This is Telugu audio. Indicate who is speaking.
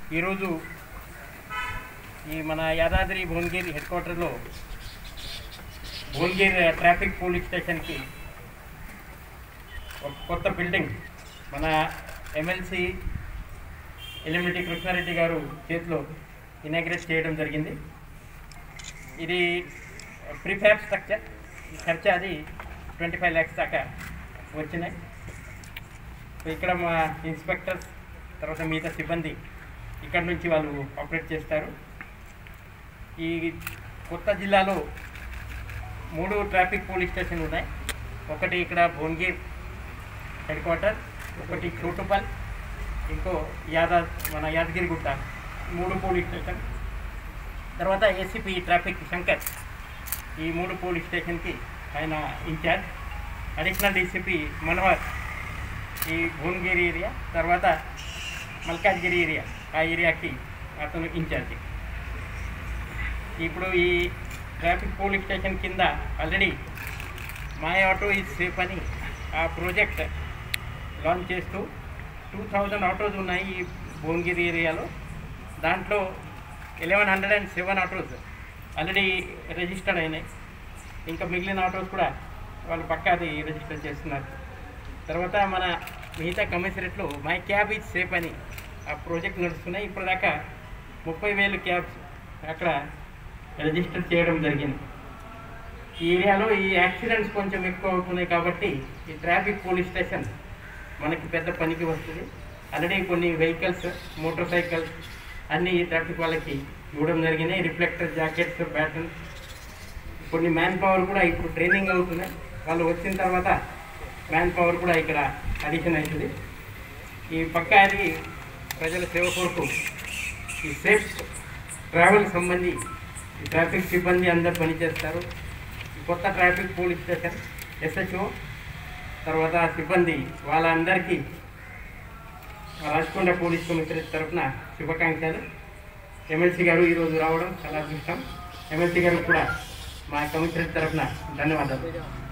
Speaker 1: ఈరోజు ఈ మన యాదాద్రి భువనగిరి హెడ్ క్వార్టర్లో భువనగిరి ట్రాఫిక్ పోలీస్ స్టేషన్కి ఒక కొత్త బిల్డింగ్ మన ఎమ్మెల్సీ ఎలిమిటి కృష్ణారెడ్డి గారు చేతిలో ఇనాగ్రేట్ చేయడం జరిగింది ఇది ప్రిఫ్యాబ్ స్ట్రక్చర్ ఖర్చు అది ట్వంటీ ఫైవ్ ల్యాక్స్ దాకా వచ్చినాయి సో ఇక్కడ మా ఇన్స్పెక్టర్స్ తర్వాత మిగతా సిబ్బంది ఇక్కడ నుంచి వాళ్ళు ఆపరేట్ చేస్తారు ఈ కొత్త జిల్లాలో మూడు ట్రాఫిక్ పోలీస్ స్టేషన్లు ఉన్నాయి ఒకటి ఇక్కడ భువనగిర్ హెడ్ క్వార్టర్ ఒకటి చోటుపల్ ఇంకో యాదా మన యాదగిరిగుట్ట మూడు పోలీస్ స్టేషన్ తర్వాత ఏసీపీ ట్రాఫిక్ శంకర్ ఈ మూడు పోలీస్ స్టేషన్కి ఆయన ఇన్ఛార్జ్ అడిషనల్ డీసీపీ మనోహర్ ఈ భువనగిరి ఏరియా తర్వాత మల్కాజ్గిరి ఏరియా ఆ ఏరియాకి అతను ఇన్ఛార్జి ఇప్పుడు ఈ ట్రాఫిక్ పోలీస్ స్టేషన్ కింద already my auto is safe అని ఆ ప్రాజెక్ట్ లాంచ్ చేస్తూ టూ థౌజండ్ ఆటోస్ ఉన్నాయి ఈ భువనగిరి ఏరియాలో దాంట్లో eleven hundred and seven autos already registered అయినాయి ఇంకా మిగిలిన ఆటోస్ కూడా వాళ్ళు పక్కా అది రిజిస్టర్ చేస్తున్నారు తర్వాత మన మిగతా కమిషనరేట్లో మై క్యాబ్ ఈజ్ సేఫ్ అని ఆ ప్రాజెక్ట్ నడుస్తున్నాయి ఇప్పటిదాకా ముప్పై వేలు క్యాబ్స్ అక్కడ రిజిస్టర్ చేయడం జరిగింది ఈ ఏరియాలో ఈ యాక్సిడెంట్స్ కొంచెం ఎక్కువ అవుతున్నాయి కాబట్టి ఈ ట్రాఫిక్ పోలీస్ స్టేషన్ మనకి పెద్ద పనికి వస్తుంది ఆల్రెడీ కొన్ని వెహికల్స్ మోటార్ సైకిల్స్ అన్ని ఈ ట్రాఫిక్ వాళ్ళకి ఇవ్వడం జరిగినాయి రిఫ్లెక్టర్ జాకెట్స్ బ్యాటన్ కొన్ని మ్యాన్ పవర్ కూడా ఇప్పుడు ట్రైనింగ్ అవుతున్నాయి వాళ్ళు వచ్చిన తర్వాత మ్యాన్ పవర్ కూడా ఇక్కడ అడిషన్ అవుతుంది ఈ పక్క అది ప్రజల సేవ కొరకు ఈ సేఫ్ ట్రావెల్ సంబంధి ఈ ట్రాఫిక్ సిబ్బంది అందరు పనిచేస్తారు ఈ కొత్త ట్రాఫిక్ పోలీస్ స్టేషన్ ఎస్హెచ్ఓ తర్వాత సిబ్బంది వాళ్ళందరికీ రాజకొండ పోలీస్ కమిషనర్ తరఫున శుభాకాంక్షలు ఎమ్మెల్సీ గారు ఈరోజు రావడం చాలా అదృష్టం ఎమ్మెల్సీ గారు కూడా మా కమిషనర్ తరఫున ధన్యవాదాలు